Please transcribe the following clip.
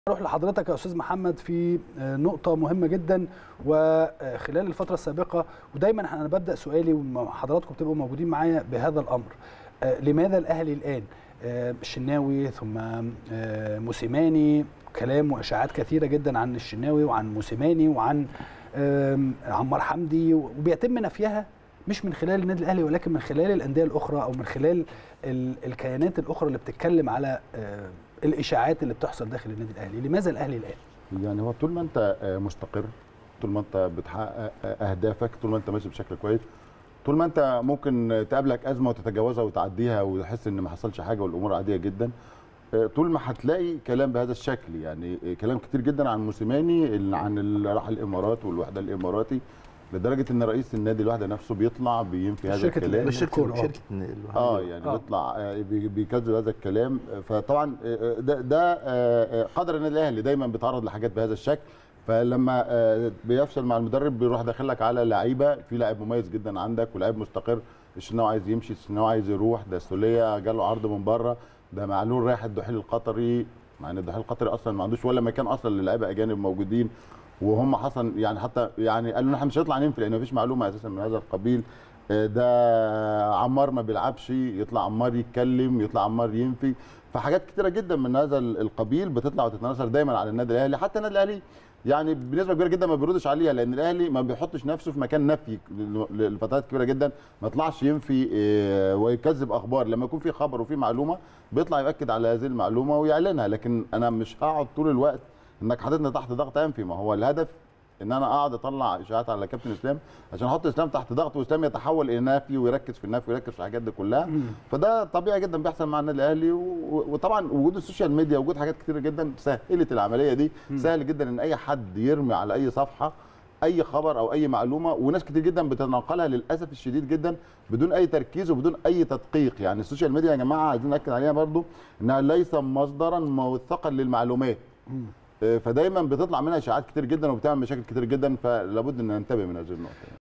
اروح لحضرتك يا استاذ محمد في نقطه مهمه جدا وخلال الفتره السابقه ودايما انا ببدا سؤالي وحضراتكم بتبقوا موجودين معايا بهذا الامر لماذا الاهلي الان الشناوي ثم موسيماني كلام واشاعات كثيره جدا عن الشناوي وعن موسيماني وعن عمار حمدي وبيتم نفيها مش من خلال النادي الاهلي ولكن من خلال الانديه الاخرى او من خلال الكيانات الاخرى اللي بتتكلم على الاشاعات اللي بتحصل داخل النادي الاهلي لماذا الاهلي الان يعني هو طول ما انت مستقر طول ما انت بتحقق اهدافك طول ما انت ماشي بشكل كويس طول ما انت ممكن تقابلك ازمه وتتجاوزها وتعديها وتحس ان ما حصلش حاجه والامور عاديه جدا طول ما هتلاقي كلام بهذا الشكل يعني كلام كتير جدا عن موسيماني عن اللي راح الامارات والوحده الاماراتي لدرجه ان رئيس النادي الوحده نفسه بيطلع بينفي هذا الكلام شركه شركه اه يعني آه. بيطلع بيكذب هذا الكلام فطبعا ده, ده قدر النادي الاهلي دايما بيتعرض لحاجات بهذا الشكل فلما بيفشل مع المدرب بيروح داخل لك على لعيبه في لاعب مميز جدا عندك ولاعب مستقر الشناوي عايز يمشي الشناوي عايز يروح ده سوليه جاله عرض من بره ده معلول رايح الدحيل القطري مع ان الدحيل القطري اصلا ما عندوش ولا مكان اصلا للاعيبه اجانب موجودين وهم حصل يعني حتى يعني قالوا احنا مش هنطلع ننفي لان مفيش معلومه اساسا من هذا القبيل ده عمار ما بيلعبش يطلع عمار يتكلم يطلع عمار ينفي فحاجات كتيره جدا من هذا القبيل بتطلع وتتناثر دايما على النادي الاهلي حتى النادي الاهلي يعني بنسبه كبيره جدا ما بيردش عليها لان الاهلي ما بيحطش نفسه في مكان نفي لفترات كبيره جدا ما يطلعش ينفي ويكذب اخبار لما يكون في خبر وفي معلومه بيطلع ياكد على هذه المعلومه ويعلنها لكن انا مش هقعد طول الوقت انك حاططني تحت ضغط انفي ما هو الهدف ان انا اقعد اطلع اشاعات على كابتن اسلام عشان احط اسلام تحت ضغط واسلام يتحول الى نافي ويركز في النفي ويركز في الحاجات دي كلها مم. فده طبيعي جدا بيحصل مع النادي الاهلي وطبعا وجود السوشيال ميديا وجود حاجات كتيره جدا سهلت العمليه دي مم. سهل جدا ان اي حد يرمي على اي صفحه اي خبر او اي معلومه وناس كتير جدا بتتناقلها للاسف الشديد جدا بدون اي تركيز وبدون اي تدقيق يعني السوشيال ميديا يا جماعه عايزين ناكد عليها برضو انها ليس مصدرا موثقا للمعلومات مم. فدايما بتطلع منها اشاعات كتير جدا وبتعمل مشاكل كتير جدا فلابد ان ننتبه من هذه النقطه